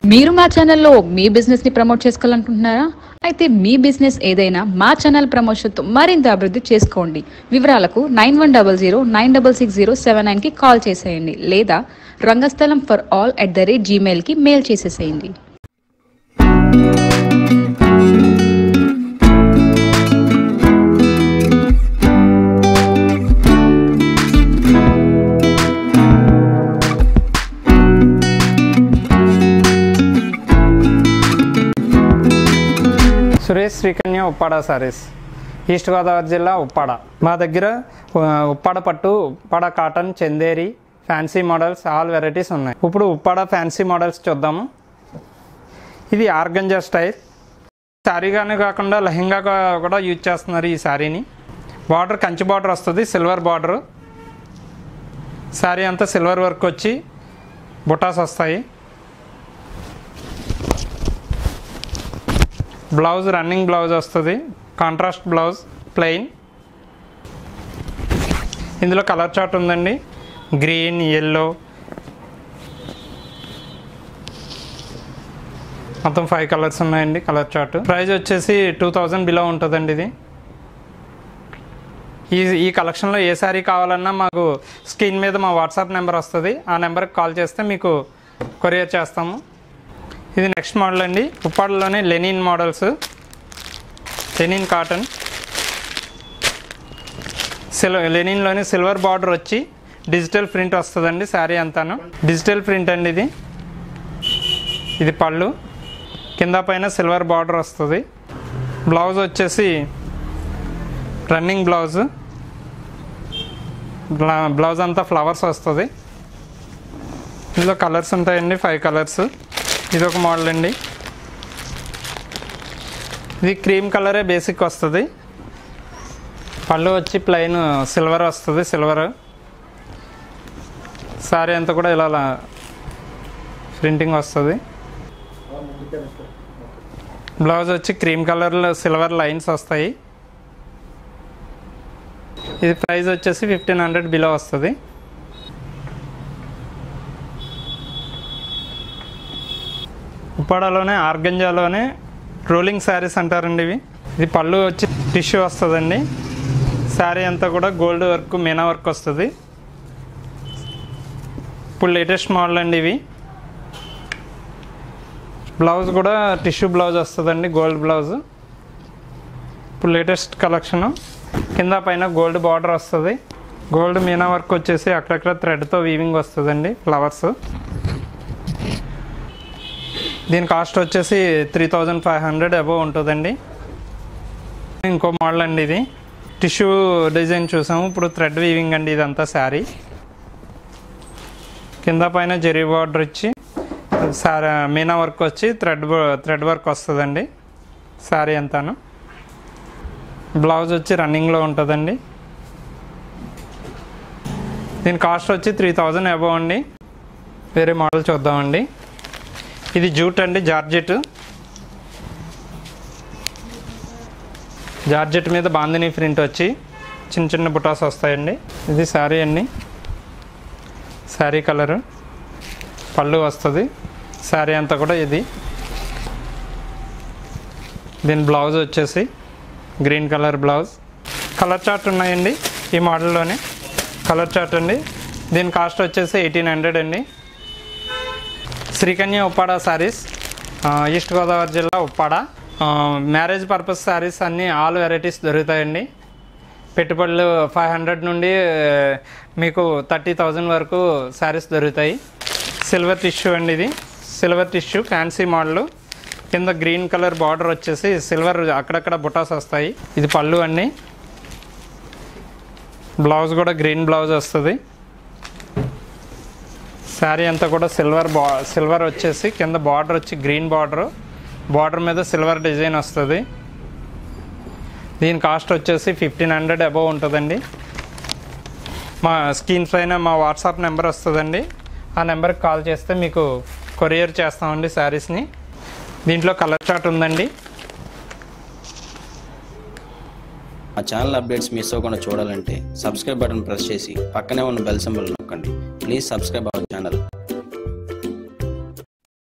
మీరు మా ఛానల్లో మీ బిజినెస్ ని ప్రమోట్ చేసుకోవాలనుకుంటున్నారా అయితే మీ బిజినెస్ ఏదైనా మా ఛానల్ ప్రమోషన్తో మరింత అభివృద్ధి చేసుకోండి వివరాలకు nine one double zero nine double six zero seven నైన్కి కాల్ చేసేయండి లేదా Rangasthalam for all at the rate జీమెయిల్కి మెయిల్ చేసేసేయండి సురేష్ శ్రీకన్య ఉప్పాడ సారీస్ ఈస్ట్ గోదావరి జిల్లా ఉప్పాడ మా దగ్గర ఆ, ఉప్పాడ పట్టు Uppada cotton Chanderi fancy models all varieties ఉన్నాయి ఇప్పుడు ఉప్పాడ ఫ్యాన్సీ మోడల్స్ చూద్దాము ఇది ఆర్గంజా స్టైల్ శారీగానే కాకుండా లెహంగా కా- కూడా యూజ్ చేస్తున్నారు ఈ శారీని బార్డర్ కంచి బార్డర్ వస్తుంది సిల్వర్ బార్డర్ శారీ అంతా సిల్వర్ వర్క్ వచ్చి బుటాస్ వస్తాయి బ్లౌజ్ రన్నింగ్ బ్లౌజ్ వస్తుంది కాంట్రాస్ట్ బ్లౌజ్ ప్లెయిన్ ఇందులో కలర్ చార్ట్ ఉందండి గ్రీన్ ఎల్లో మొత్తం ఫైవ్ కలర్స్ ఉన్నాయండి కలర్ చార్ట్ ప్రైస్ వచ్చేసి టూ థౌజండ్ బిలో ఉంటుందండి ఇది ఈ ఈ కలెక్షన్లో ఏ శారీ కావాలన్నా మాకు స్క్రీన్ మీద మా వాట్సాప్ నెంబర్ వస్తుంది ఆ నెంబర్కి కాల్ చేస్తే మీకు కొరియర్ చేస్తాము ఇది నెక్స్ట్ మోడల్ అండి ఉప్పాడలోనే linen models linen cotton silver లెనిన్లోనే సిల్వర్ బార్డర్ వచ్చి డిజిటల్ ప్రింట్ వస్తుందండి శారీ అంతాను డిజిటల్ ప్రింట్ అండి ఇది ఇది పళ్ళు కింద పైన సిల్వర్ బార్డర్ వస్తుంది బ్లౌజ్ వచ్చేసి రన్నింగ్ బ్లౌజ్ బ్లా- బ్లౌజ్ అంతా ఫ్లవర్స్ వస్తుంది ఇందులో కలర్స్ ఉంటాయండి ఫైవ్ కలర్స్ ఇది ఒక మోడల్ అండి ఇది క్రీమ్ కలరే బేసిక్ వస్తుంది పళ్ళు వచ్చి ప్లెయిన్ సిల్వర్ వస్తుంది సిల్వర్ సారీ అంతా కూడా ఇలా ప్రింటింగ్ వస్తుంది బ్లౌజ్ వచ్చి క్రీమ్ కలర్లో సిల్వర్ లైన్స్ వస్తాయి ఇది ప్రైస్ వచ్చేసి ఫిఫ్టీన్ హండ్రెడ్ బిలో వస్తుంది ఉప్పాడలోనే ఆర్గంజాలోనే రోలింగ్ శారీస్ అంటారండి ఇవి ఇది పళ్ళు వచ్చి టిష్యూ వస్తుందండి శారీ అంతా కూడా గోల్డ్ వర్క్ మీనా వర్క్ వస్తుంది ఇప్పుడు లేటెస్ట్ మోడల్ అండి ఇవి బ్లౌజ్ కూడా టిష్యూ బ్లౌజ్ వస్తుందండి గోల్డ్ బ్లౌజ్ ఇప్పుడు లేటెస్ట్ కలెక్షన్ కింద పైన గోల్డ్ బార్డర్ వస్తుంది గోల్డ్ మీనా వర్క్ వచ్చేసి అక్కడక్కడ థ్రెడ్తో వీవింగ్ వస్తుందండి ఫ్లవర్స్ దీని కాస్ట్ వచ్చేసి three thousand five hundred above ఉంటుందండి ఇంకో మోడల్ అండి ఇది టిష్యూ డిజైన్ చూసాము ఇప్పుడు థ్రెడ్ వీవింగ్ అండి ఇదంతా శారీ కింద పైన జెరీ బార్డర్ ఇచ్చి సారీ మీనా వర్క్ వచ్చి థ్రెడ్ థ్రెడ్ వర్క్ వస్తుందండి శారీ అంతాను బ్లౌజ్ వచ్చి రన్నింగ్లో ఉంటుందండి దీని కాస్ట్ వచ్చి త్రీ థౌజండ్ అబోవ్ అండి వేరే మోడల్ చూద్దామండి ఇది జూట్ అండి జార్జెట్ జార్జెట్ మీద బాందిని ప్రింట్ వచ్చి చిన్న చిన్న బుటాస్ వస్తాయండి ఇది శారీ అండి శారీ కలరు పళ్ళు వస్తుంది శారీ అంతా కూడా ఇది దీని బ్లౌజ్ వచ్చేసి green colour blouse colour chart ఉన్నాయండి ఈ మోడల్లోనే కలర్ చార్ట్ అండి దీని కాస్ట్ వచ్చేసి ఎయిటీన్ హండ్రెడ్ అండి శ్రీకన్య ఉప్పాడ శారీస్ ఆ, ఈస్ట్ గోదావరి జిల్లా ఉప్పాడ ఆ, మ్యారేజ్ పర్పస్ శారీస్ అన్నీ ఆల్ వెరైటీస్ దొరుకుతాయండి పెట్టుబడులు ఫైవ్ హండ్రెడ్ నుండి ఆ, మీకు థర్టీ థౌజండ్ వరకు శారీస్ దొరుకుతాయి సిల్వర్ టిష్యూ అండి ఇది సిల్వర్ టిష్యూ ఫ్యాన్సీ మోడల్ కింద గ్రీన్ కలర్ బార్డర్ వచ్చేసి సిల్వర్ అక్కడక్కడ బుటాస్ వస్తాయి ఇది పళ్ళు అండి బ్లౌజ్ కూడా గ్రీన్ బ్లౌజ్ వస్తుంది శారీ అంతా కూడా సిల్వర్ బా సిల్వర్ వచ్చేసి కింద బార్డర్ వచ్చి గ్రీన్ బార్డర్ బార్డర్ మీద సిల్వర్ డిజైన్ వస్తుంది దీని కాస్ట్ వచ్చేసి ఫిఫ్టీన్ హండ్రెడ్ అబవ్ ఉంటుందండి మా స్క్రీన్ పైన మా వాట్సాప్ నెంబర్ వస్తుందండి ఆ నెంబర్కి కాల్ చేస్తే మీకు కొరియర్ చేస్తామండి శారీస్ని దీంట్లో కలర్ చార్ట్ ఉందండి మా ఛానల్ అప్డేట్స్ మిస్ అవ్వకుండా చూడాలంటే సబ్స్క్రైబ్ బటన్ ప్రెస్ చేసి పక్కనే ఉన్న బెల్ సింబల్ నొక్కండి ప్లీజ్ సబ్స్క్రైబ్ అవర్ ఛానల్